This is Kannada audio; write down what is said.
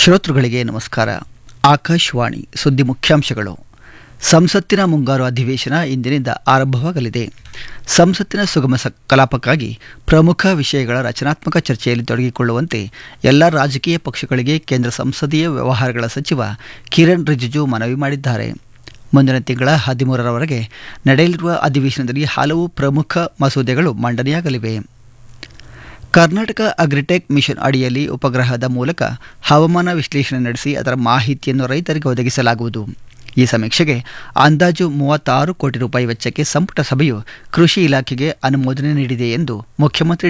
ಶ್ರೋತೃಗಳಿಗೆ ನಮಸ್ಕಾರ ಆಕಾಶವಾಣಿ ಸುದ್ದಿ ಮುಖ್ಯಾಂಶಗಳು ಸಂಸತ್ತಿನ ಮುಂಗಾರು ಅಧಿವೇಶನ ಇಂದಿನಿಂದ ಆರಂಭವಾಗಲಿದೆ ಸಂಸತ್ತಿನ ಸುಗಮ ಸ ಕಲಾಪಕ್ಕಾಗಿ ಪ್ರಮುಖ ವಿಷಯಗಳ ರಚನಾತ್ಮಕ ಚರ್ಚೆಯಲ್ಲಿ ತೊಡಗಿಕೊಳ್ಳುವಂತೆ ಎಲ್ಲ ರಾಜಕೀಯ ಪಕ್ಷಗಳಿಗೆ ಕೇಂದ್ರ ಸಂಸದೀಯ ವ್ಯವಹಾರಗಳ ಸಚಿವ ಕಿರಣ್ ರಿಜಿಜು ಮನವಿ ಮಾಡಿದ್ದಾರೆ ಮುಂದಿನ ತಿಂಗಳ ಹದಿಮೂರರವರೆಗೆ ನಡೆಯಲಿರುವ ಅಧಿವೇಶನದಲ್ಲಿ ಹಲವು ಪ್ರಮುಖ ಮಸೂದೆಗಳು ಮಂಡನೆಯಾಗಲಿವೆ ಕರ್ನಾಟಕ ಅಗ್ರಿಟೆಕ್ ಮಿಷನ್ ಅಡಿಯಲ್ಲಿ ಉಪಗ್ರಹದ ಮೂಲಕ ಹವಾಮಾನ ವಿಶ್ಲೇಷಣೆ ನಡೆಸಿ ಅದರ ಮಾಹಿತಿಯನ್ನು ರೈತರಿಗೆ ಒದಗಿಸಲಾಗುವುದು ಈ ಸಮೀಕ್ಷೆಗೆ ಅಂದಾಜು ಮೂವತ್ತಾರು ಕೋಟಿ ರೂಪಾಯಿ ವೆಚ್ಚಕ್ಕೆ ಸಂಪುಟ ಸಭೆಯು ಕೃಷಿ ಇಲಾಖೆಗೆ ಅನುಮೋದನೆ ನೀಡಿದೆ ಎಂದು ಮುಖ್ಯಮಂತ್ರಿ